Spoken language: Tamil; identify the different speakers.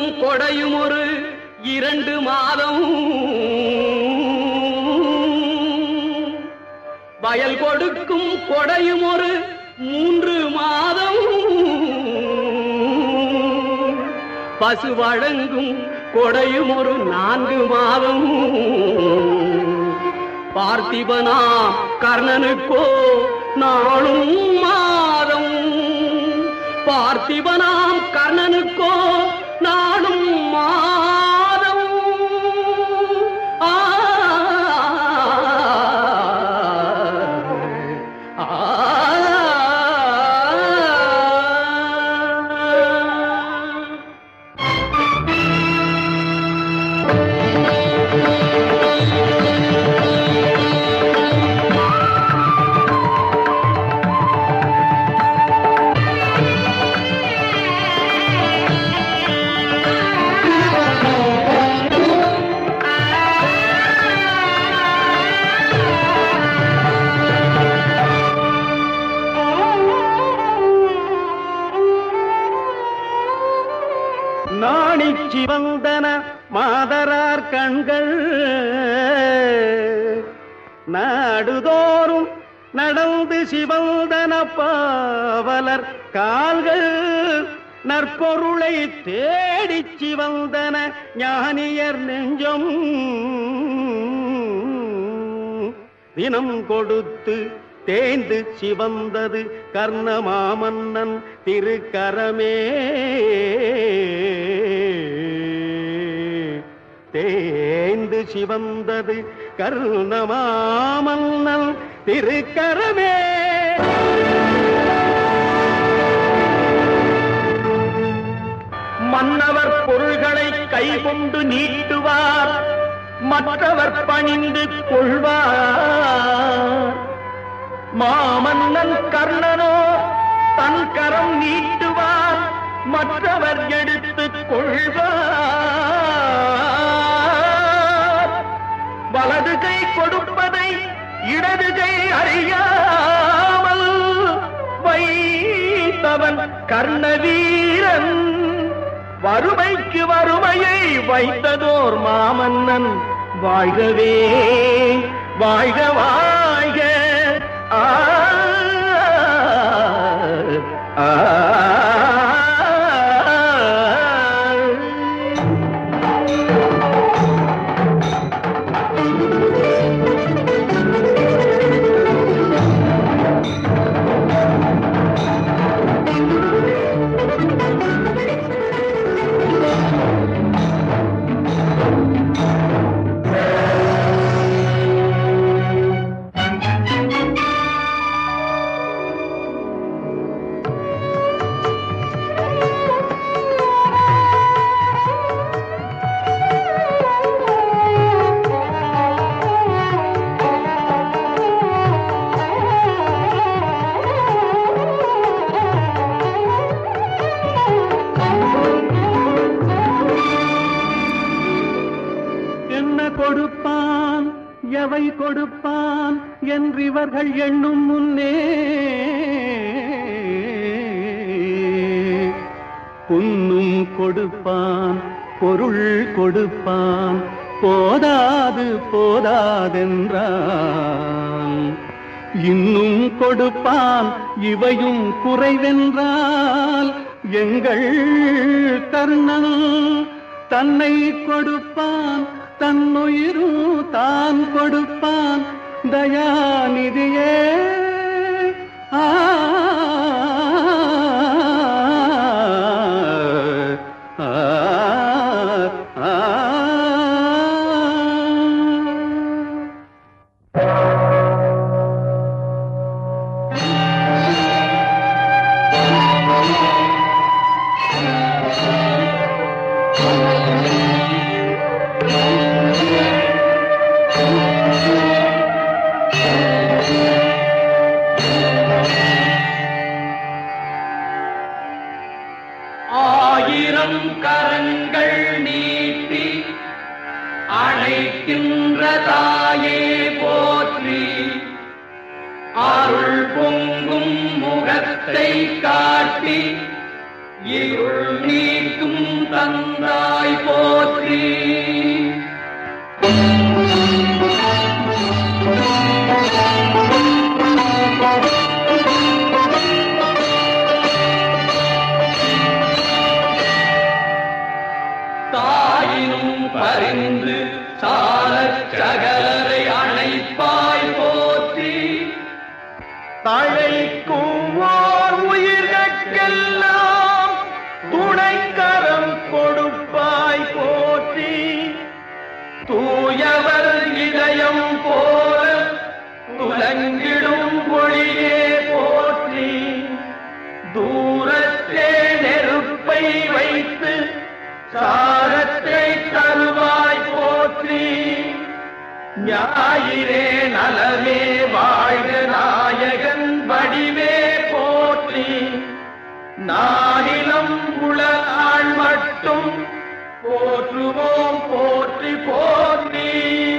Speaker 1: கொடையும் ஒரு இரண்டு மாதம் வயல் கொடுக்கும் கொடையும் ஒரு மூன்று மாதம் பசு வழங்கும் கொடையும் ஒரு நான்கு மாதம் பார்த்திபனா கர்ணனுக்கோ நாளும் மாதம் பார்த்திபனாம் கர்ணனுக்கோ நாளும் மாதம் ஆ ஆ
Speaker 2: நாணிச் சிவந்தன மாதரார் கண்கள் நாடுதோறும் நடந்து சிவந்தன பாவலர் கால்கள் நற்பொருளை தேடிச் சிவந்தன ஞானியர் நெஞ்சம் தினம் கொடுத்து தேய்ந்து சிவந்தது கர்ணமாமன்னன் திருக்கரமே தேய்ந்து சிவந்தது கர்ணமாமன்னன் திருக்கரமே
Speaker 1: மன்னவர் பொருள்களை கைகொண்டு நீட்டுவார் மற்றவர் பணிந்து கொள்வார் மாமன்னன் கர்ணனோ தன் கரம் நீட்டுவார் மற்றவர் எடுத்துக் கொள்வார் வலது கை கொடுப்பதை இடது கை அறியாமல் வைத்தவன் கர்ணவீரன் வறுமைக்கு வறுமையை வைத்ததோர் மாமன்னன் வாழ்கவே வாழ்க வாழ்க ஆ ஆ, ஆ
Speaker 2: என்ன கொடுப்பான் எவை கொடுப்பான் என்றிவர்கள் எண்ணும் முன்னே புன்னும் கொடுப்பான் பொருள் கொடுப்பான் போதாது போதாதென்றான் இன்னும் கொடுப்பான் இவையும் குறைவென்றால் எங்கள் கர்ணன் தன்னை கொடுப்பான் தன்னுயிரும் தான் கொடுப்பான் தயாநிதியே ஆ ஆ, ஆ, ஆ.
Speaker 1: ஆயிரம் கரங்கள் நீட்டி அழைக்கின்ற தாயே போற்றி அருள் பொங்கும் முகத்தை காட்டி இருள் நீக்கும் தந்தாய் போற்றி தாயினும் பரிந்து சாலச் சகலரை அணைப்பாய் போற்றி
Speaker 2: தழைக்கும் ஓர் உயிர்கட்கெல்லாம் துணைக்கரம் கொடுப்பாய் போற்றி
Speaker 1: தூயவர் இதயம் போல துலங்கிடும் ஒளியே போற்றி தூரத்தே நெருப்பை வைத்து சாரத்தை தருவாய் போற்றி ஞாயிறே நலமே வாழ்க நாயகன் வடிவே போற்றி நானிலம் உளநாள் மட்டும் போற்றுவோம் போற்றி போற்றி